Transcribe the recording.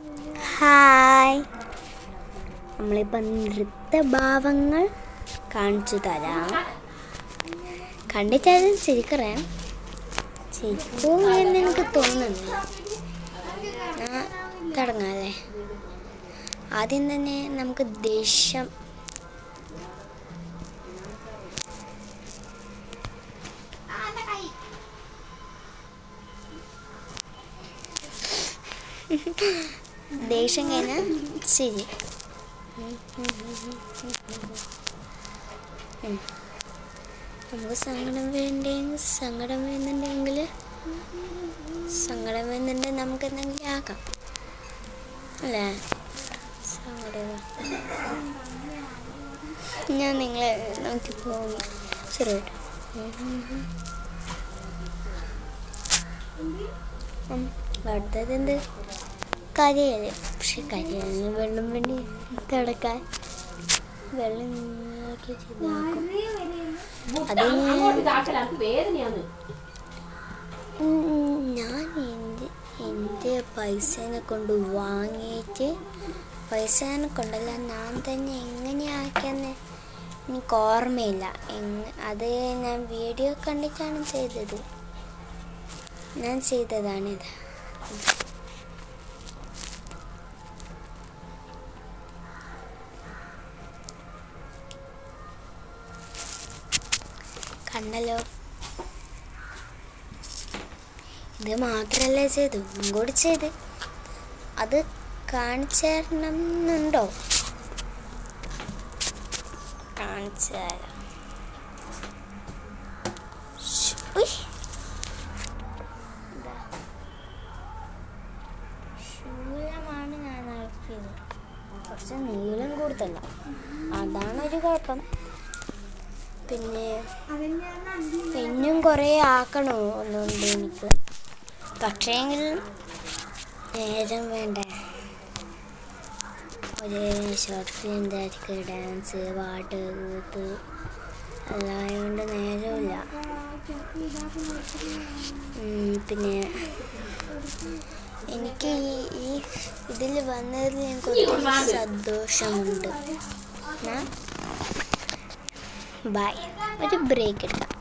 Hi നമ്മളിപ്പം നൃത്തഭാവങ്ങൾ കാണിച്ചു തരാം കണ്ടിട്ടാലും ചിരിക്കറേം ചിരിക്കും എന്ന് എനിക്ക് തോന്നുന്നില്ല ആ, തുടങ്ങാല്ലേ ആദ്യം തന്നെ നമുക്ക് ദേഷ്യം ദേഷ്യം കഴിഞ്ഞാൽ ശരി ഉം. നമുക്ക് സങ്കടം വേണ്ടെങ്കിൽ സങ്കടം വരുന്നുണ്ടെങ്കിൽ സങ്കടം വരുന്നുണ്ടെങ്കിൽ നമുക്ക് എന്തെങ്കിലും ആക്കാം അല്ലേ സങ്കടം ഞാൻ നിങ്ങളെ നോക്കി പോകും ശരി അടുത്തത് എന്ത് കരിയല് പക്ഷെ കരിയലിന് വെള്ളം വേണ്ടി തിടക്കാൻ വെള്ളം ഇങ്ങനെയൊക്കെ ചെയ്താക്കും അത് ഞാൻ വേദനയാണ് ഉം, ഞാൻ എൻ്റെ എൻ്റെ പൈസനെ കൊണ്ട് വാങ്ങിയിട്ട് പൈസനെ കൊണ്ടല്ല ഞാൻ തന്നെ എങ്ങനെയാക്കിയെന്ന് എനിക്ക് ഓർമ്മയില്ല എങ് അത് ഞാൻ വീഡിയോ കണ്ടിട്ടാണ് ചെയ്തത് ഞാൻ ചെയ്തതാണിത് കണ്ടല്ലോ ഇത് മാത്രമല്ലേ ചെയ്തു ഒന്നും കൂടി ചെയ്ത് അത് കാണിച്ചു തരണം എന്നുണ്ടോ കാണിച്ചു തരാം ശ്ശ്, ഉയ്. ഇതാ. ശൂലമാണ് ഞാൻ ആക്കിയത് കുറച്ച് നീളം കൂടുതല അതാണ് ഒരു കുഴപ്പം പിന്നെ ഇനിയും കുറേ ആക്കണോ ഒന്നുണ്ട് എനിക്ക് പക്ഷേങ്കിൽ നേരം വേണ്ടേ ഒരു ഷോർട്ട് ഫിലിം തിരക്ക് ഡാൻസ് പാട്ട് കൂത്ത് അതായതുകൊണ്ട് നേരമില്ല ഉം, പിന്നെ എനിക്ക് ഈ ഈ ഇതിൽ വന്നതിൽ എനിക്ക് ഒത്തിരി സന്തോഷമുണ്ട് ബൈ ഒരു ബ്രേക്ക് എടുക്കാം